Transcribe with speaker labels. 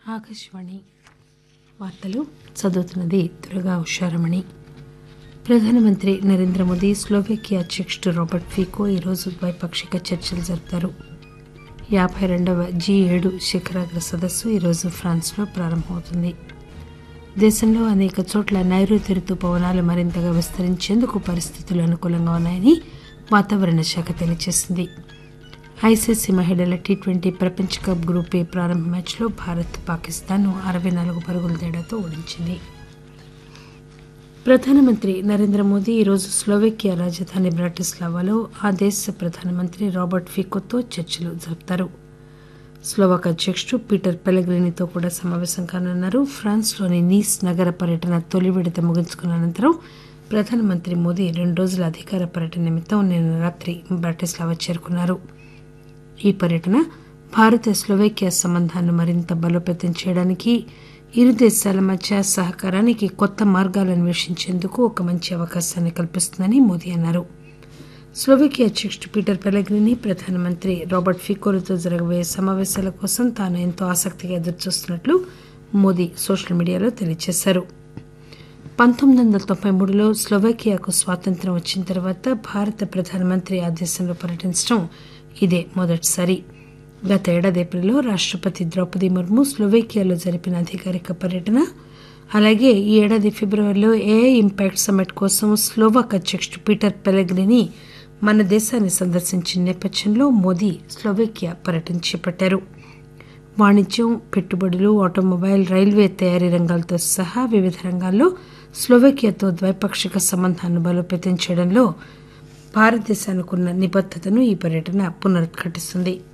Speaker 1: ఆకాశవాణి వార్తలు చదువుతున్నది దుర్గా ఉషారమణి ప్రధానమంత్రి నరేంద్ర మోదీ స్లోవేకియా అధ్యక్షుడు రాబర్ట్ ఫీకో ఈరోజు ద్వైపాక్షిక చర్చలు జరుపుతారు యాభై రెండవ జీ ఏడు శిఖరాగ్ర సదస్సు ఈరోజు ఫ్రాన్స్లో ప్రారంభమవుతుంది దేశంలో అనేక చోట్ల నైరుతి రుతుపవనాలు మరింతగా విస్తరించేందుకు పరిస్థితులు అనుకూలంగా ఉన్నాయని వాతావరణ శాఖ తెలియజేసింది ఐసీసీ మహిళల టీ ట్వంటీ ప్రపంచ కప్ గ్రూప్ ఏ ప్రారంభ మ్యాచ్లో భారత్ పాకిస్తాన్ అరవై నాలుగు పరుగుల తేడాతో ఓడించింది ప్రధానమంత్రి నరేంద్ర మోదీ ఈరోజు స్లోవేకియా రాజధాని బ్రాటిస్లావాలో ఆ దేశ ప్రధానమంత్రి రాబర్ట్ ఫికోతో చర్చలు జరుపుతారు స్లోవాక్ అధ్యక్షుడు పీటర్ పెలగ్రినితో కూడా సమావేశం కానున్నారు ఫ్రాన్స్లోని నీస్ నగర పర్యటన తొలి విడత ముగించుకున్న అనంతరం ప్రధానమంత్రి మోదీ రెండు రోజుల అధికార పర్యటన నిమిత్తం నిన్న రాత్రి బ్రాటిస్లావా చేరుకున్నారు ఈ పర్యటన భారత స్లోవేకియా సంబంధాలను మరింత బలోపేతం చేయడానికి ఇరు దేశాల మధ్య సహకారానికి కొత్త మార్గాలు అన్వేషించేందుకు ఒక మంచి అవకాశాన్ని కల్పిస్తుందని మోదీ అన్నారు స్లోవేకియా అధ్యక్షుడు పీటర్ పెలగ్రిని ప్రధానమంత్రి రాబర్ట్ ఫికోలతో జరగబోయే సమావేశాల కోసం తాను ఎంతో ఆసక్తిగా ఎదురుచూస్తున్నట్లు మోదీ సోషల్ మీడియాలో తెలియజేశారు పంతొమ్మిది వందల తొంభై మూడులో స్లోవేకియాకు స్వాతంత్ర్యం వచ్చిన తర్వాత భారత ప్రధానమంత్రి ఆ దేశంలో పర్యటించడం ఇదే మొదటిసారి గత ఏడాది ఏప్రిల్లో రాష్టపతి ద్రౌపది ముర్ము స్లోవేకియాలో జరిపిన అధికారిక పర్యటన అలాగే ఈ ఏడాది ఫిబ్రవరిలో ఏఐ ఇంపాక్ట్ సమ్మిట్ కోసం స్లోవాక్ అధ్యక్షుడు పీటర్ పెలగ్రిని మన దేశాన్ని సందర్శించిన నేపథ్యంలో మోదీ స్లోవేకియా పర్యటన చేపట్టారు వాణిజ్యం పెట్టుబడులు ఆటోమొబైల్ రైల్వే తయారీ రంగాలతో సహా వివిధ రంగాల్లో స్లోవేకియాతో ద్వైపాక్షిక సంబంధాలను బలోపేతం చేయడంలో భారతదేశానికి ఉన్న నిబద్దతను ఈ పర్యటన పునరుద్ఘాటిస్తుంది